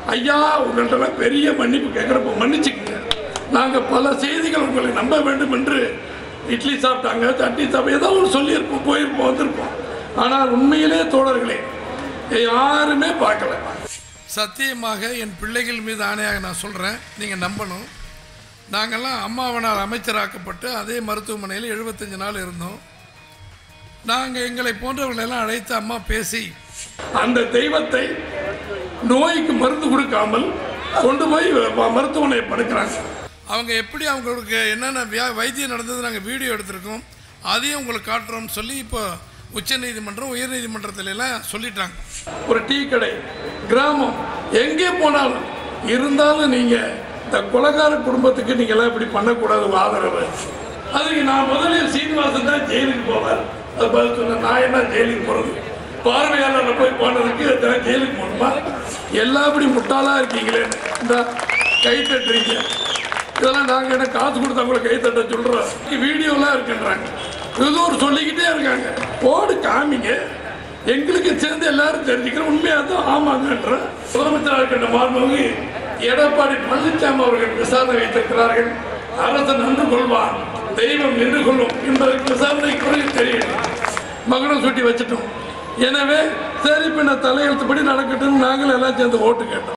ஐயா உங்கள்கிட்ட பெரிய மன்னிப்பு கேட்குறப்ப மன்னிச்சுக்கங்க நாங்கள் பல செய்திகள் உங்களை நம்ப வேண்டும் என்று இட்லி சாப்பிட்டாங்க சட்னி சாப்பிட்டு ஏதோ ஒன்று சொல்லியிருப்போம் போயிருப்போம் வந்திருப்போம் ஆனால் உண்மையிலே தோழர்களே யாருமே பார்க்கல சத்தியமாக என் பிள்ளைகள் மீது ஆணையாக நான் சொல்கிறேன் நீங்கள் நம்பணும் நாங்கள்லாம் அம்மாவனால் அமைச்சராக்கப்பட்டு அதே மருத்துவமனையில் எழுபத்தஞ்சு நாள் இருந்தோம் நாங்கள் எங்களை போன்றவர்களெல்லாம் அழைத்து அம்மா பேசி அந்த தெய்வத்தை நோய்க்கு மருந்து கொடுக்காமல் கொண்டு போய் வ- மருத்துவமனையை படுக்கிறாங்க அவங்க எப்படி அவங்களுக்கு என்னென்ன வியா வைத்தியம் நடந்தது நாங்கள் வீடியோ எடுத்திருக்கோம் அதையும் உங்களுக்கு காட்டுறோம்னு சொல்லி இப்போ உச்சநீதிமன்றம் உயர்நீதிமன்றத்துல எல்லாம் சொல்லிட்டாங்க ஒரு டீ கடை கிராமம் எங்கே போனாலும் இருந்தாலும் நீங்கள் இந்த கொலகார குடும்பத்துக்கு நீங்கள் எல்லாம் இப்படி பண்ணக்கூடாது உங்க ஆதரவு அதுக்கு நான் முதலில் சீனிவாசன் தான் ஜெயிலுக்கு போவார் அது பதில் சொன்னேன் நான் என்ன ஜெயிலுக்கு போகிறது பார்வையாளர் போய் போனதுக்கு நான் ஜெயிலுக்கு போகணுமா எல்லாம் இப்படி முட்டாளாக இருக்கீங்களே இந்த கை தட்டுறீங்க இதெல்லாம் நாங்கள் என்ன காசு கொடுத்தா கூட கை தட்ட சொல்கிறோம் வீடியோலாம் இருக்குன்றாங்க ஏதோ ஒரு சொல்லிக்கிட்டே இருக்காங்க போடு காமிங்க எங்களுக்கு சேர்ந்து எல்லாரும் தெரிஞ்சுக்கிறோம் உண்மையாக தான் ஆமாங்கன்ற முதலமைச்சராக இருக்கின்ற மாண்புமிகு எடப்பாடி பழனிசாமி அவர்கள் விசாரணை வைத்திருக்கிறார்கள் அரசு நன்று கொள்வார் தெய்வம் நின்று கொள்ளும் என்பதற்கு விசாரணை பிறகு தெரியும் மகனம் சுட்டி வச்சுட்டோம் எனவே சரி பின்ன தலையெழுத்துப்படி நடக்கட்டும் நாங்கள் எல்லாம் சேர்ந்து ஓட்டு கேட்டோம்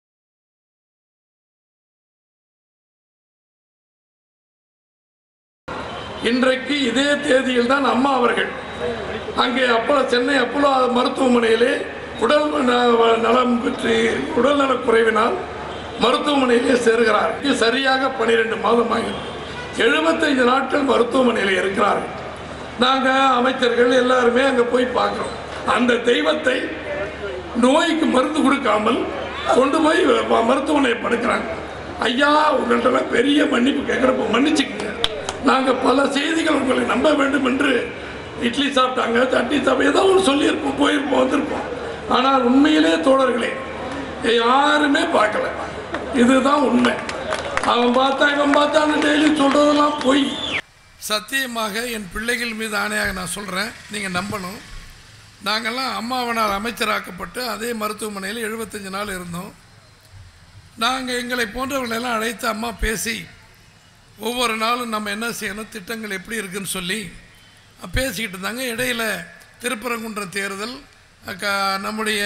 இன்றைக்கு இதே தேதியில் தான் அம்மா அவர்கள் அங்கே அப்போலோ சென்னை அப்போலோ மருத்துவமனையிலே உடல் ந- நலம் பெற்று உடல்நலக் குறைவினால் மருத்துவமனையிலே சேர்கிறார் இது சரியாக பன்னிரெண்டு மாதமாக எழுபத்தைந்து நாட்கள் மருத்துவமனையில் இருக்கிறார்கள் நாங்கள் அமைச்சர்கள் எல்லாருமே அங்கே போய் பார்க்குறோம் அந்த தெய்வத்தை நோய்க்கு மருந்து கொடுக்காமல் கொண்டு போய் வ- மருத்துவமனையை படுக்கிறாங்க ஐயா உங்கள்கிட்ட பெரிய மன்னிப்பு கேட்குறப்ப மன்னிச்சுக்கங்க நாங்கள் பல செய்திகள் உங்களை நம்ப வேண்டும் என்று இட்லி சாப்பிட்டாங்க சட்னி சாப்பிட்டு ஏதோ ஒன்று சொல்லியிருப்போம் போயிருப்போம் வந்திருப்போம் ஆனால் உண்மையிலே தோழர்களே யாருமே பார்க்கல இதுதான் உண்மை அவன் பார்த்தா இவன் பார்த்தான்னு டெய்லி சொல்றதெல்லாம் பொய் சத்தியமாக என் பிள்ளைகள் மீது ஆணையாக நான் சொல்கிறேன் நீங்கள் நம்பணும் நாங்கள்லாம் அம்மாவனால் அமைச்சராக்கப்பட்டு அதே மருத்துவமனையில் எழுபத்தஞ்சு நாள் இருந்தோம் நாங்கள் எங்களை போன்றவர்களெல்லாம் அழைத்து அம்மா பேசி ஒவ்வொரு நாளும் நம்ம என்ன செய்யணும் திட்டங்கள் எப்படி இருக்குன்னு சொல்லி அஹ், பேசிக்கிட்டு இருந்தாங்க இடையில திருப்பரங்குன்றம் தேர்தல் அஹ், க நம்முடைய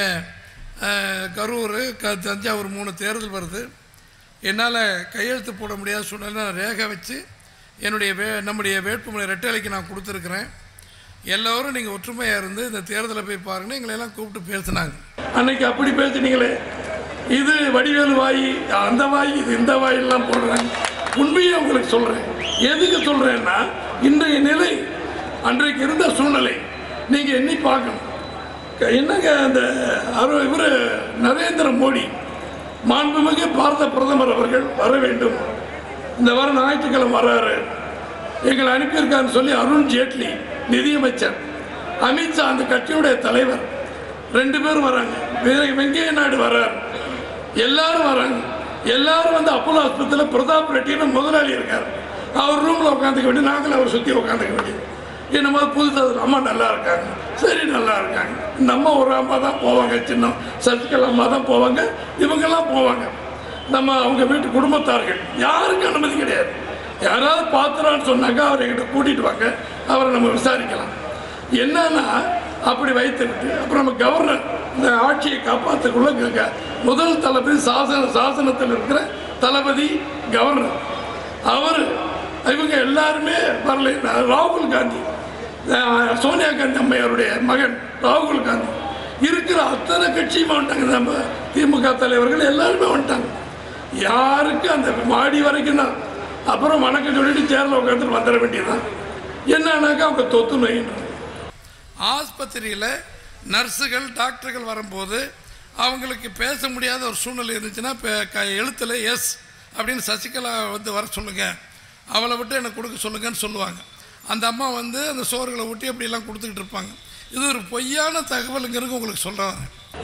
அஹ், கரூர் க தஞ்சாவூர் மூணு தேர்தல் வருது என்னால் கையெழுத்து போட முடியாத சூழ்நிலை நான் ரேகை வச்சு என்னுடைய வே நம்முடைய வேட்புமனை ரெட்டலைக்கு நான் கொடுத்துருக்குறேன் எல்லோரும் நீங்கள் ஒற்றுமையாக இருந்து இந்த தேர்தலை போய் பாருங்கன்னு எங்களை எல்லாம் கூப்பிட்டு பேசினாங்க அன்னைக்கு அப்படி பேசுனீங்களே இது வடிவேலு வாய் அந்த வாய் இது இந்த வாயெல்லாம் போடுறாங்க உண்மையை உங்களுக்கு சொல்கிறேன் எதுக்கு சொல்கிறேன்னா இன்றைய நிலை அன்றைக்கு இருந்த சூழ்நிலை நீங்கள் எண்ணி பார்க்கணும் க- என்னங்க அந்த அரு இவர் நரேந்திர மோடி மாண்புமிகு பாரத பிரதமர் அவர்கள் வர வேண்டும் இந்த வாரம் ஞாயிற்றுக்கிழமை வர்றாரு எங்களை அனுப்பியிருக்காருன்னு சொல்லி அருண் ஜேட்லி நிதியமைச்சர் அமித்ஷா அந்த கட்சியுடைய தலைவர் ரெண்டு பேரும் வராங்க வெ- வெங்கைய நாயுடு வர்றார் எல்லாரும் வராங்க எல்லாரும் வந்து அப்போலோ ஆஸ்பத்திரியில் பிரதாப் ரெட்டின்னு முதலாளி இருக்கார் அவர் ரூமில் உட்காந்துக்க வேண்டிய நாங்களும் அவர் சுற்றி உட்காந்துக்க வேண்டியது என்னமோ புதுசாக அம்மா நல்லா இருக்காங்க சரி நல்லா இருக்காங்க இந்த அம்மா ஒரு அம்மா தான் போவாங்க சின்ன சசிகலா அம்மா தான் போவாங்க இவங்கெல்லாம் போவாங்க நம்ம அவங்க வீட்டு குடும்பத்தார்கள் யாருக்கும் அனுமதி கிடையாது யாராவது பார்த்துறான்னு சொன்னாங்க அவரை எங்கிட்ட கூட்டிட்டு வாங்க அவரை நம்ம விசாரிக்கலாம் என்னன்னா அப்படி வைத்துக்கிட்டு அப்புறம் நம்ம கவர்னர் இந்த ஆட்சியை காப்பாற்றக்குள்ள க- க- முதல் தளபதி சாசன சாசனத்தில் இருக்கிற தளபதி கவர்னர் அவர் இவங்க எல்லாருமே வரல ராகுல் காந்தி அஹ், சோனியா காந்தி அம்மையாருடைய மகன் ராகுல் காந்தி இருக்கிற அத்தனை கட்சியுமே வந்துட்டாங்க நம்ம திமுக தலைவர்கள் எல்லாருமே வந்துட்டாங்க யாருக்கு அந்த மாடி வரைக்கும் தான் அப்புறம் வணக்கம் சொல்லிட்டு சேரில் உட்காந்துட்டு வந்துட வேண்டியதுதான் என்னன்னாக்கா அவங்க தொத்து நோயின்றாங்க ஆஸ்பத்திரியில் நர்ஸுகள் டாக்டர்கள் வரும்போது அவங்களுக்கு பேச முடியாத ஒரு சூழ்நிலை இருந்துச்சுன்னா இப்போ க எழுத்தில் எஸ் அப்படின்னு சசிகலா வந்து வர சொல்லுங்க அவளை விட்டு எனக்கு கொடுக்க சொல்லுங்கன்னு சொல்லுவாங்க அந்த அம்மா வந்து அந்த சோறுகளை ஊட்டி அப்படியெல்லாம் கொடுத்துக்கிட்டு இருப்பாங்க இது ஒரு பொய்யான தகவலுங்கிறது உங்களுக்கு சொல்கிறாங்க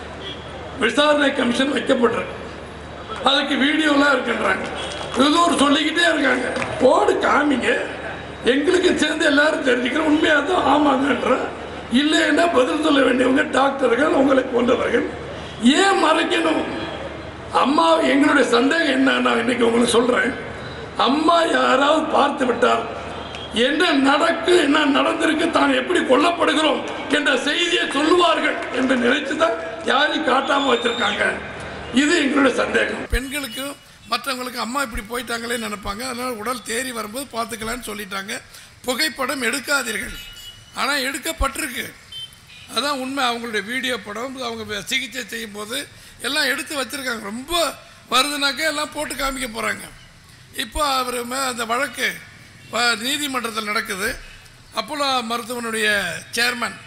விசாரணை கமிஷன் வைக்கப்பட்டிருக்கு அதுக்கு வீடியோலாம் இருக்குன்றாங்க ஏதோ ஒரு சொல்லிக்கிட்டே இருக்காங்க போடு காமிங்க எங்களுக்கு சேர்ந்து எல்லாரும் தெரிஞ்சுக்கிறோம் உண்மையாக தான் ஆமாங்கன்ற இல்லைன்னா பதில் சொல்ல வேண்டியவங்க டாக்டர்கள் உங்களை போன்றவர்கள் ஏன் மறைக்கணும் அம்மா எங்களுடைய சந்தேகம் என்ன நான் இன்னைக்கு உங்களுக்கு சொல்றேன் அம்மா யாராவது பார்த்து விட்டால் என்ன நடக்கு என்ன நடந்திருக்கு தான் எப்படி கொல்லப்படுகிறோம் என்ற செய்தியை சொல்லுவார்கள் என்று நினைச்சு தான் யாரையும் காட்டாம வச்சிருக்காங்க இது எங்களுடைய சந்தேகம் பெண்களுக்கும் மற்றவங்களுக்கு அம்மா இப்படி போயிட்டாங்களே நினைப்பாங்க அதனால உடல் தேறி வரும்போது பார்த்துக்கலான்னு சொல்லிட்டாங்க புகைப்படம் எடுக்காதீர்கள் ஆனால் எடுக்கப்பட்டிருக்கு அதான் உண்மை அவங்களுடைய வீடியோ படம் அவங்க சிகிச்சை செய்யும் போது எல்லாம் எடுத்து வச்சிருக்காங்க ரொம்ப வருதுனாக்கா எல்லாம் போட்டு காமிக்க போகிறாங்க இப்போ அவர் மே- அந்த வழக்கு ப- நீதிமன்றத்தில் நடக்குது அப்போலோ மருத்துவனுடைய சேர்மன்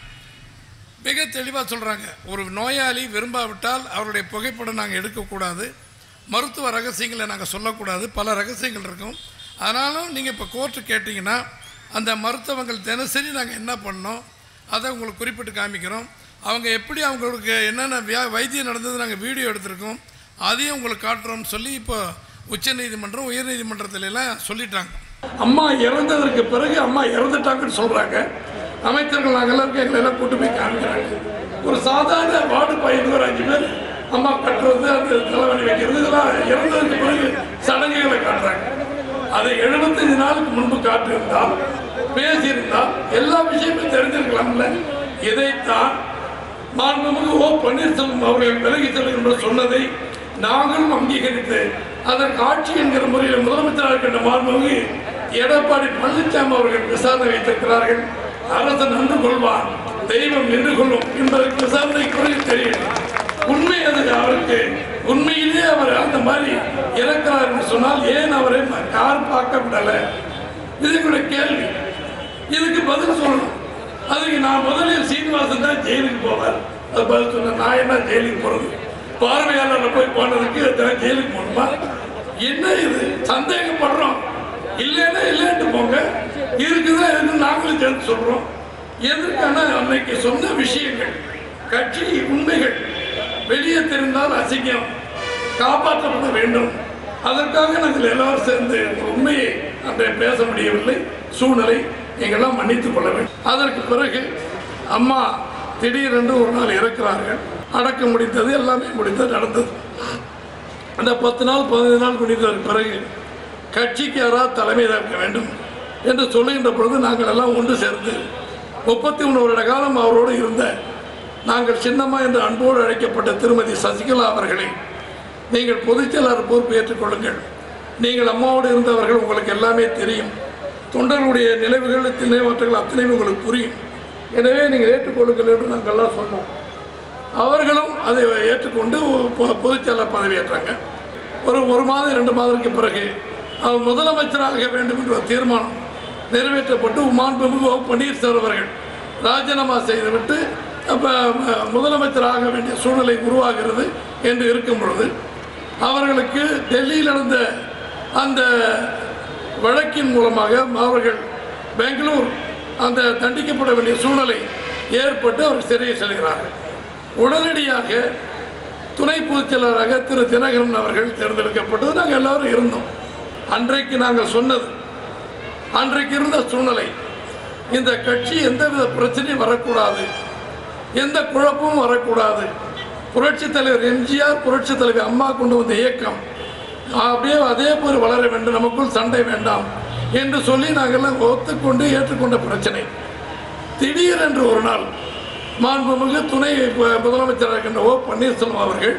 மிக தெளிவாக சொல்கிறாங்க ஒரு நோயாளி விரும்பாவிட்டால் அவருடைய புகைப்படம் நாங்கள் எடுக்கக்கூடாது மருத்துவ ரகசியங்களை நாங்கள் சொல்லக்கூடாது பல ரகசியங்கள் இருக்கும் ஆனாலும் நீங்கள் இப்போ கோர்ட்டு கேட்டிங்கன்னா அந்த மருத்துவங்கள் தினசரி நாங்கள் என்ன பண்ணோம் அதை உங்களுக்கு குறிப்பிட்டு காமிக்கிறோம் அவங்க எப்படி அவங்களுக்கு என்னென்ன வியா வைத்தியம் நடந்தது நாங்கள் வீடியோ எடுத்திருக்கோம் அதையும் உங்களுக்கு காட்டுறோம்னு சொல்லி இப்போ உச்சநீதிமன்றம் உயர்நீதிமன்றத்துல எல்லாம் சொல்லிட்டாங்க அம்மா இறந்ததற்கு பிறகு அம்மா இறந்துட்டாங்கன்னு சொல்றாங்க அமைச்சர்கள் நாங்கள் எல்லாருக்கும் எங்களை எல்லாம் கூட்டு போய் காமிக்கிறாங்க ஒரு சாதாரண வார்டு பையன் ஒரு அஞ்சு பேர் அம்மா கட்டுறது அந்த தலைவலி வைக்கிறது இதெல்லாம் இறந்ததற்கு பிறகு சடங்குகளை காட்டுறாங்க அதை எழுபத்தஞ்சு நாளுக்கு முன்பு காட்டியிருந்தால் பேசியிருந்தால் எல்லா விஷயமும் தெரிஞ்சிருக்கலாம்ல இதைத்தான் மாண்புமிகு ஓ பன்னீர்செல்வம் அவர்கள் விலகி செல்கின்ற சொன்னதை நாங்களும் அங்கீகரித்து அதற்கு ஆட்சி என்கிற முறையில் முதலமைச்சராக இருக்கின்ற மாண்புமிகு எடப்பாடி பழனிசாமி அவர்கள் விசாரணை வைத்திருக்கிறார்கள் அரசு நன்று கொள்வார் தெய்வம் நின்று கொள்ளும் என்பதற்கு விசாரணை பிறகு தெரியும் உண்மை அது அவருக்கு உண்மையிலே அவர் அந்த மாதிரி இறக்கிறார் என்று சொன்னால் ஏன் அவரை யார் பார்க்க விடல இது எங்களுடைய கேள்வி இதுக்கு பதில் சொல்லணும் அதுக்கு நான் முதலில் சீனிவாசன் தான் ஜெயிலுக்கு போவார் அது பதில் சொன்ன நான் என்ன ஜெயிலுக்கு போறது பார்வையாளர் போய் போனதுக்கு நான் ஜெயிலுக்கு போகணுமா என்ன இது சந்தேகப்படுறோம் இல்லைன்னா இல்லைன்ட்டு போங்க இருக்குதா இருக்கு நாங்களும் சேர்ந்து சொல்றோம் எதற்கான அன்னைக்கு சொன்ன விஷயங்கள் கட்சி உண்மைகள் வெளியே தெரிந்தால் அசிங்கம் காப்பாற்றப்பட வேண்டும் அதற்காக நாங்கள் எல்லாரும் சேர்ந்து இந்த உண்மையை அன்றைய பேச முடியவில்லை சூழ்நிலை எங்கெல்லாம் மன்னித்துக் கொள்ள வேண்டும் அதற்கு பிறகு அம்மா திடீரென்று ஒரு நாள் இறக்கிறார்கள் அடக்க முடிந்தது எல்லாமே முடிந்தது நடந்தது அந்த பத்து நாள் பதினைந்து நாள் முடிந்ததற்கு பிறகு கட்சிக்கு யாராவது தலைமை ஏற்க வேண்டும் என்று சொல்லுகின்ற பொழுது நாங்கள் எல்லாம் ஒன்று சேர்ந்து முப்பத்தி மூணு வருட காலம் அவரோடு இருந்த நாங்கள் சின்னம்மா என்று அன்போடு அழைக்கப்பட்ட திருமதி சசிகலா அவர்களை நீங்கள் பொதுச் செயலாளர் பொறுப்பு ஏற்றுக்கொள்ளுங்கள் நீங்கள் அம்மாவோடு இருந்தவர்கள் உங்களுக்கு எல்லாமே தெரியும் தொண்டர்களுடைய நினைவுகள் நினைவாற்றங்கள் அத்தனையும் உங்களுக்கு புரியும் எனவே நீங்கள் ஏற்றுக்கொள்ளுங்கள் என்று நாங்கள் எல்லாம் சொன்னோம் அவர்களும் அதை ஏற்றுக்கொண்டு பொ- பொதுச் செயலாளர் பதவியேற்றாங்க ஒரு ஒரு மாதம் இரண்டு மாதத்துக்கு பிறகு அவர் முதலமைச்சராக வேண்டும் என்ற ஒரு தீர்மானம் நிறைவேற்றப்பட்டு மாண்புமிகு ஓ பன்னீர்செல்வம் அவர்கள் ராஜினாமா செய்துவிட்டு அப்போ முதலமைச்சராக வேண்டிய சூழ்நிலை உருவாகிறது என்று இருக்கும் பொழுது அவர்களுக்கு டெல்லியில் நடந்த அந்த வழக்கின் மூலமாக அவர்கள் பெங்களூர் அந்த தண்டிக்கப்பட வேண்டிய சூழ்நிலை ஏற்பட்டு அவர் சிறையை செல்கிறார்கள் உடனடியாக துணை பொதுச் செயலராக திரு தினகரன் அவர்கள் தேர்ந்தெடுக்கப்பட்டது நாங்கள் எல்லாரும் இருந்தோம் அன்றைக்கு நாங்கள் சொன்னது அன்றைக்கு இருந்த சூழ்நிலை இந்த கட்சி எந்தவித பிரச்சனையும் வரக்கூடாது எந்த குழப்பமும் வரக்கூடாது புரட்சித் தலைவர் எம்ஜிஆர் புரட்சித் தலைவர் அம்மா கொண்டு வந்த இயக்கம் அப்படியே அதே போல் வளர வேண்டும் நமக்குள் சண்டை வேண்டாம் என்று சொல்லி நாங்கள்லாம் ஒத்துக்கொண்டு ஏற்றுக்கொண்ட பிரச்சனை திடீரென்று ஒரு நாள் மாண்புமிகு துணை ப- முதலமைச்சராக இருக்கின்ற ஓ பன்னீர்செல்வம் அவர்கள்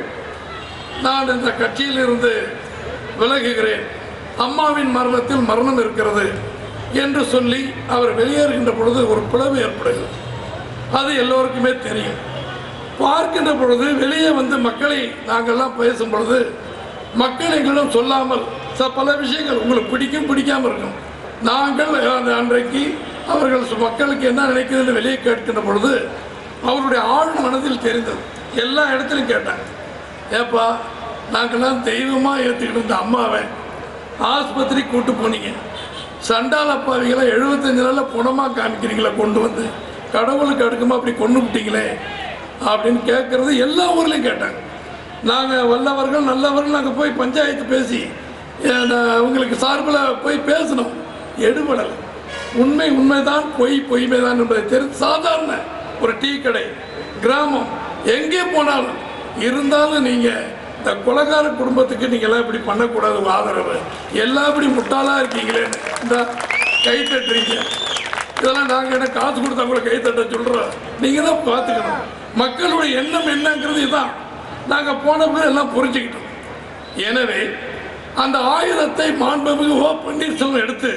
நான் இந்த கட்சியிலிருந்து விலகுகிறேன் அம்மாவின் மரணத்தில் மரணம் இருக்கிறது என்று சொல்லி அவர் வெளியேறுகின்ற பொழுது ஒரு பிளவு ஏற்படுகிறது அது எல்லோருக்குமே தெரியும் பார்க்கின்ற பொழுது வெளியே வந்து மக்களை நாங்கள்லாம் பேசும் பொழுது மக்கள் எங்களிடம் சொல்லாமல் ச- பல விஷயங்கள் உங்களுக்கு பிடிக்கும் பிடிக்காம இருக்கும் நாங்கள் அந்த அன்றைக்கு அவர்கள் சு- மக்களுக்கு என்ன நினைக்குதுன்னு வெளியே கேட்கின்ற பொழுது அவருடைய ஆழ் மனதில் தெரிந்தது எல்லா இடத்துலையும் கேட்டாங்க ஏப்பா நாங்கள்லாம் தெய்வமாக ஏற்றுக்கிட்டு இருந்த அம்மாவை ஆஸ்பத்திரி கூட்டு போனீங்க சண்டால பாவிகளை எழுபத்தஞ்சு நாளில் புணமாக காமிக்கிறீங்களே கொண்டு வந்து கடவுளுக்கு அடுக்குமா அப்படி கொண்டு விட்டீங்களே அப்படின்னு கேட்குறது எல்லா ஊர்லேயும் கேட்டாங்க நாங்கள் வல்லவர்கள் நல்லவர்கள் நாங்கள் போய் பஞ்சாயத்து பேசி அஹ், நான் அவங்களுக்கு சார்பில் போய் பேசணும் எடுபடலை உண்மை உண்மைதான் பொய் பொய்மைதான் என்பதை தெரிந்து சாதாரண ஒரு டீ கடை கிராமம் எங்கே போனாலும் இருந்தாலும் நீங்கள் இந்த கொலைகார குடும்பத்துக்கு நீங்களாம் இப்படி பண்ணக்கூடாது உங்க ஆதரவு எல்லாம் இப்படி முட்டாளா இருக்கீங்களே இந்த கை தட்டுறீங்க இதெல்லாம் நாங்கள் என்ன காசு கொடுத்தா கூட கை தட்ட சொல்கிறோம் நீங்கள் தான் பார்த்துக்கணும் மக்களுடைய எண்ணம் என்னங்கிறது இதுதான் நாங்கள் போன பிறகு எல்லாம் புரிஞ்சுக்கிட்டோம் எனவே அந்த ஆயுதத்தை மாண்புமிகு ஓ பன்னீர்செல்வம் எடுத்து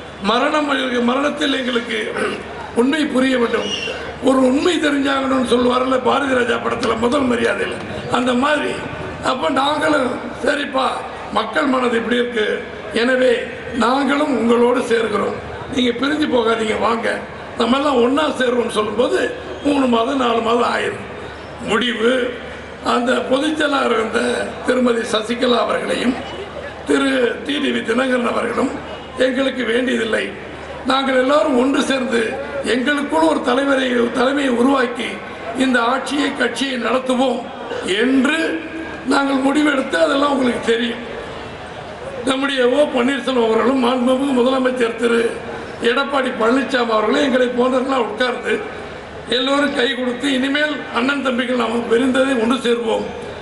மரணம் மரணத்தில் எங்களுக்கு உண்மை புரிய வேண்டும் ஒரு உண்மை தெரிஞ்சாகணும்னு சொல்லுவார்ல பாரதி ராஜா படத்தில் முதல் மரியாதையில் அந்த மாதிரி அப்போ நாங்களும் சரிப்பா மக்கள் மனது இப்படி இருக்கு எனவே நாங்களும் உங்களோடு சேர்கிறோம் நீங்கள் பிரிஞ்சு போகாதீங்க வாங்க நம்ம எல்லாம் ஒன்றா சேருவோம்னு சொல்லும்போது மூணு மாதம் நாலு மாதம் ஆயிரும் முடிவு அந்த பொதுச் செயலாளர் இருந்த திருமதி சசிகலா அவர்களையும் திரு டிடிவி தினகரன் அவர்களும் எங்களுக்கு வேண்டியதில்லை நாங்கள் எல்லாரும் ஒன்று சேர்ந்து எங்களுக்குள் ஒரு தலைவரை தலைமையை உருவாக்கி இந்த ஆட்சியை கட்சியை நடத்துவோம் என்று நாங்கள் முடிவெடுத்து அதெல்லாம் உங்களுக்கு தெரியும் நம்முடைய ஓ பன்னீர்செல்வம் அவர்களும் மாண்புமிகு முதலமைச்சர் திரு எடப்பாடி பழனிசாமி அவர்களும் எங்களை போன்றவர்களாம் உட்கார்ந்து எல்லோரும் கை கொடுத்து இனிமேல் அண்ணன் தம்பிகள் நாம் பிரிந்ததை ஒன்று சேர்ப்போம்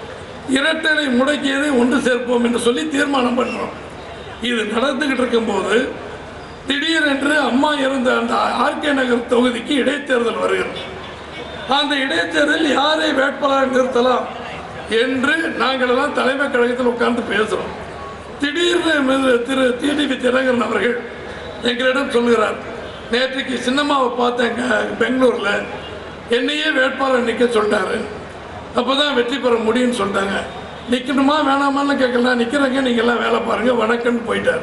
இரட்டலை முடக்கியதை ஒன்று சேர்ப்போம் என்று சொல்லி தீர்மானம் பண்ணுறோம் இது நடந்துகிட்டு இருக்கும்போது திடீரென்று அம்மா இருந்த அந்த ஆர்கே நகர் தொகுதிக்கு இடைத்தேர்தல் வருகிறது அந்த இடைத்தேர்தலில் யாரை வேட்பாளர் நிறுத்தலாம் என்று நாங்கள் எல்லாம் தலைமை கழகத்தில் உட்கார்ந்து பேசுகிறோம் திடீர்னு மிகு- திரு டிடிவி தினகரன் அவர்கள் எங்களிடம் சொல்கிறார் நேற்றுக்கு சின்னம்மாவை பார்த்தேங்க பெங்களூரில் என்னையே வேட்பாளர் நிற்க சொல்லிட்டாரு அப்போ தான் வெற்றி பெற முடியும்னு சொல்லிட்டாங்க நிற்கணுமா வேணாமான்னு கேட்கலாம் நிற்கிறங்க நீங்கள்லாம் வேலை பாருங்கள் வணக்கம்னு போயிட்டார்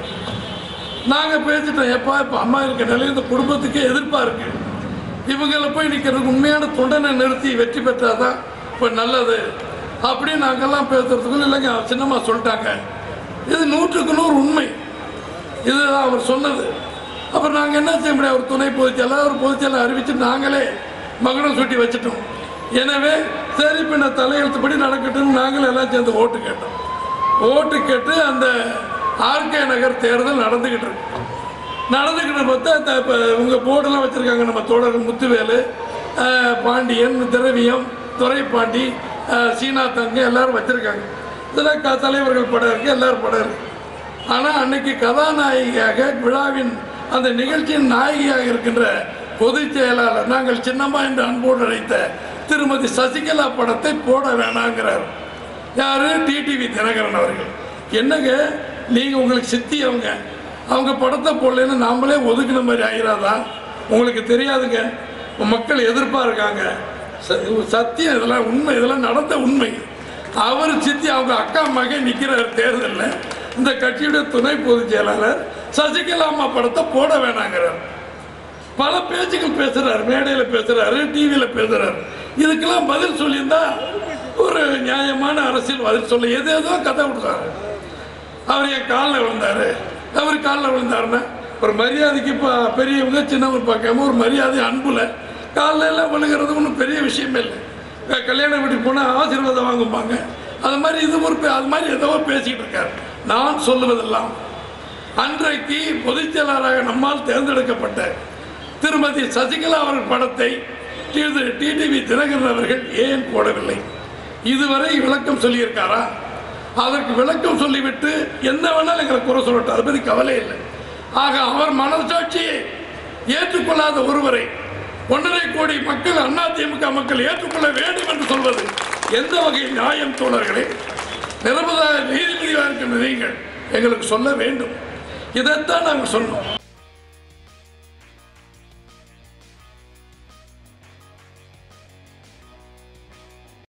நாங்கள் பேசிட்டோம் எப்பா இப்போ அம்மா இருக்க நிலையில் இந்த குடும்பத்துக்கே எதிர்ப்பாக இருக்கு இவங்கள போய் நிற்கிறதுக்கு உண்மையான தொண்டனை நிறுத்தி வெற்றி பெற்றாதான் இப்போ நல்லது அப்படின்னு நாங்கெல்லாம் பேசுறதுக்குள்ள இல்லைங்க சின்னம்மா சொல்லிட்டாங்க இது நூற்றுக்கு நூறு உண்மை இதுதான் அவர் சொன்னது அப்புறம் நாங்கள் என்ன செய்ய முடியும் அவர் துணை பொதுச்செயலாளர் ஒரு பொதுச்செயலாளர் அறிவித்து நாங்களே மகனம் சுட்டி வச்சுட்டோம் எனவே சரி இப்போ நான் தலையெழுத்துப்படி நடக்கட்டும்னு நாங்களும் எல்லாம் சேர்ந்து ஓட்டு கேட்டோம் ஓட்டு கேட்டு அந்த ஆர்கே நகர் தேர்தல் நடந்துக்கிட்டு இருக்கு நடந்துக்கிட்டு பார்த்தா இந்த இப்போ உங்கள் போர்டெல்லாம் வச்சுருக்காங்க நம்ம தோழர் முத்துவேலு அஹ், பாண்டியன் திரவியம் துரைப்பாண்டி அஹ், சீனா தங்க எல்லாரும் வச்சுருக்காங்க இதெல்லாம் க தலைவர்கள் படம் இருக்குது எல்லாரும் படம் இருக்குது ஆனால் அன்னைக்கு கதாநாயகியாக விழாவின் அந்த நிகழ்ச்சியின் நாயகியாக இருக்கின்ற பொதுச் செயலாளர் நாங்கள் சின்னம்மா என்று அன்போடு அழைத்த திருமதி சசிகலா படத்தை போட வேணாங்கிறார் யாரு டிடிவி தினகரன் அவர்கள் என்னங்க நீங்கள் உங்களுக்கு சித்தி அவங்க அவங்க படத்தை போடலன்னு நாமளே ஒதுக்கின மாதிரி ஆகிறாதா உங்களுக்கு தெரியாதுங்க இப்ப மக்கள் எதிர்ப்பாக இருக்காங்க ச- சத்தியம் இதெல்லாம் உண்மை இதெல்லாம் நடந்த உண்மை அவர் சித்தி அவங்க அக்கா மகன் நிற்கிறார் தேர்தலில் இந்த கட்சியுடைய துணை பொதுச் செயலாளர் சசிகலா அம்மா படத்தை போட வேணாங்கிறார் பல பேச்சுக்கள் பேசுறாரு மேடையில் பேசுறாரு டிவியில் பேசுறாரு இதுக்கெல்லாம் பதில் சொல்லியிருந்தா ஒரு நியாயமான அரசியல் பதில் சொல்ல எது ஏதோ கதை விடுறாரு அவர் என் காலில் விழுந்தாரு அவர் காலில் விழுந்தாருன்னா ஒரு மரியாதைக்கு இப்போ பெரியவங்க சின்னவங்க பார்க்காம ஒரு மரியாதை அன்புல காலில் எல்லாம் விழுகிறது ஒன்றும் பெரிய விஷயமே இல்லை இப்ப கல்யாண வீட்டுக்கு போனால் ஆசீர்வாதம் வாங்குவாங்க அது மாதிரி இது ஒரு பே- அது மாதிரி ஏதோ பேசிக்கிட்டு இருக்காரு நான் சொல்லுவதெல்லாம் அன்றைக்கு பொதுச் செயலாளராக நம்மால் தேர்ந்தெடுக்கப்பட்ட திருமதி சசிகலா அவர்கள் படத்தை திரு டிடிவி தினகரன் அவர்கள் ஏன் போடவில்லை இதுவரை விளக்கம் சொல்லியிருக்காரா அதற்கு விளக்கம் சொல்லிவிட்டு என்ன வேணாலும் எங்களை குறை சொல்லட்டும் அதை பற்றி கவலை இல்லை ஆக அவர் மனசாட்சியை ஏற்றுக்கொள்ளாத ஒருவரை ஒன்றரை கோடி மக்கள் அதிமுக மக்கள் ஏற்றுக்கொள்ள வேண்டும் என்று சொல்வது எந்த வகை நியாயம் தோழர்களே நிரபராத நீதிபதியாக இருக்கின்ற நீங்கள் எங்களுக்கு சொல்ல வேண்டும் இதைத்தான் நாங்கள் சொன்னோம்